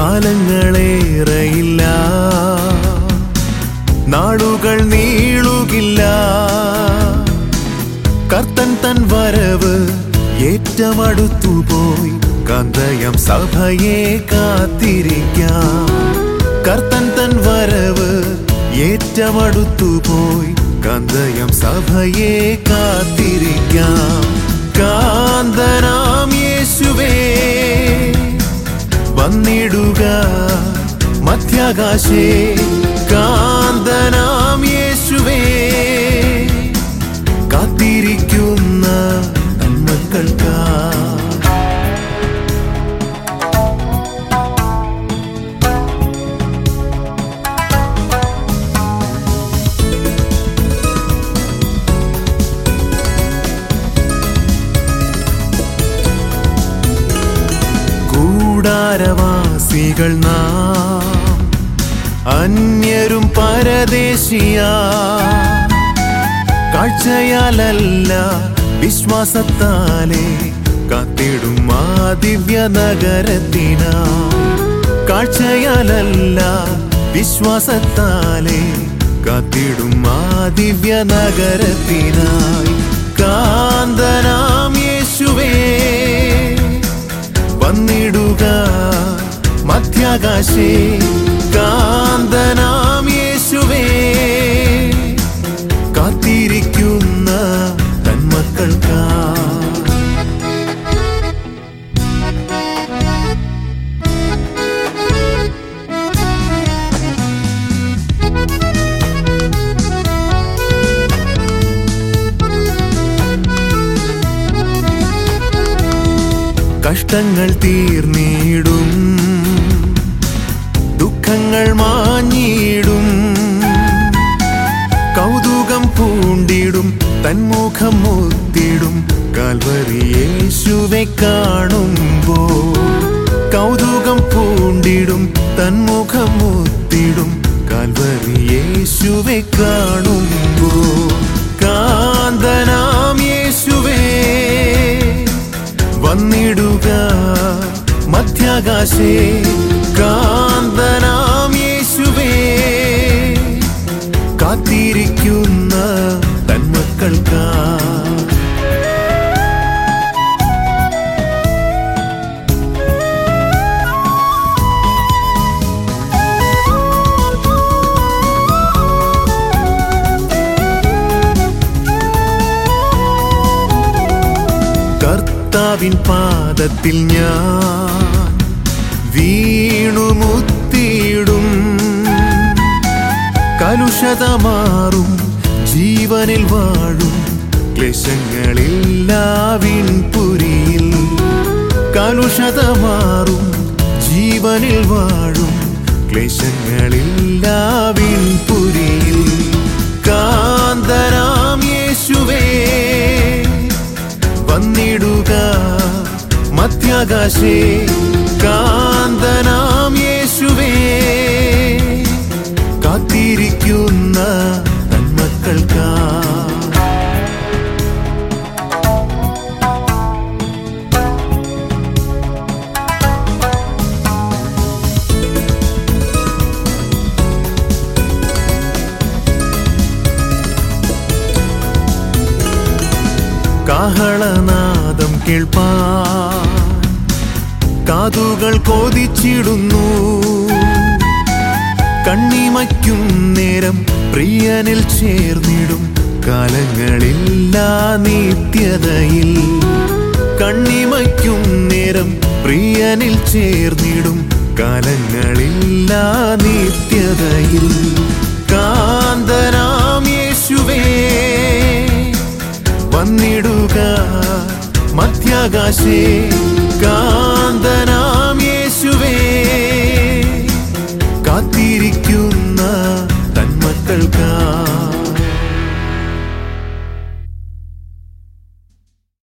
കാലങ്ങളേറെയില്ല നാളുകൾ നീളുകില്ല കർത്തൻ തൻ വരവ് ഏറ്റമടുത്തുപോയി കാന്തയം സഭയെ കാത്തിരിക്കാം കർത്തൻ തൻ വരവ് ഏറ്റമടുത്തുപോയി കാന്തയം സഭയെ കാത്തിരിക്കാം കാന്തനാം യേശുവേ വന്നിടുക മധ്യാകാശേ കാന്തനാം യേശുവേ കാത്തിരിക്കുന്ന നന്മക്കൾക്കാ കൂടാരവാസികൾ നാം അന്യരും പരദേശിയ കാഴ്ചയാലല്ല വിശ്വാസത്താലെ കാത്തിടും ആ ദിവ്യ നഗരത്തിന കാഴ്ചയാലല്ല വിശ്വാസത്താലെ കാത്തിടും ആ ദിവ്യ നഗരത്തിനായി കാന്തനാം യേശുവേ വന്നിടുക മധ്യാകാശേ കാന്തനാം യേശുവേ കാത്തിരിക്കുന്ന തന്മക്കൾക്കാ കഷ്ടങ്ങൾ തീർന്നിടും ദുഃഖങ്ങൾ മാഞ്ഞിടും കൗതുകം പൂണ്ടിടും തന്മുഖം മുത്തിടും കാൽവരി യേശുവെ കാണുമ്പോ കൗതുകം പൂണ്ടിടും തന്മുഖം മുത്തിടും കാൽവരി യേശുവെ കാണുമ്പോ കാന്തനാം യേശുവേ വന്നിടുക മധ്യാകാശേ കാന്തനാം യേശുവേ കാത്തിരിക്കുന്ന തന്മക്കൾക്കാ കർത്താവിൻ പാദത്തിൽ ഞാൻ വീണുമുത്തിയിടും കലുഷതമാറും ജീവനിൽ വാഴും ക്ലേശങ്ങളില്ലാവിൻ പുരിയിൽ കലുഷതമാറും ജീവനിൽ വാഴും ക്ലേശങ്ങളില്ലാവിൻ പുരിയിൽ കാന്തനാം യേശുവേ വന്നിടുക മധ്യാകാശേ കാന്തനാം യേശുവേ കാത്തിരിക്കുന്ന തന്മക്കൾക്കാ കാഹളനാദം കേൾപ്പാൻ കാതുകൾ കോതിച്ചിടുന്നു കണ്ണിമയ്ക്കും നേരം പ്രിയനിൽ ചേർന്നിടും കാലങ്ങളില്ലാ നിത്യതയിൽ കണ്ണിമയ്ക്കും നേരം പ്രിയനിൽ ചേർന്നിടും കാലങ്ങളില്ലാ നിത്യതയിൽ കാന്തനാം യേശുവേ വന്നിടുക മധ്യാകാശേ കാന്തനാ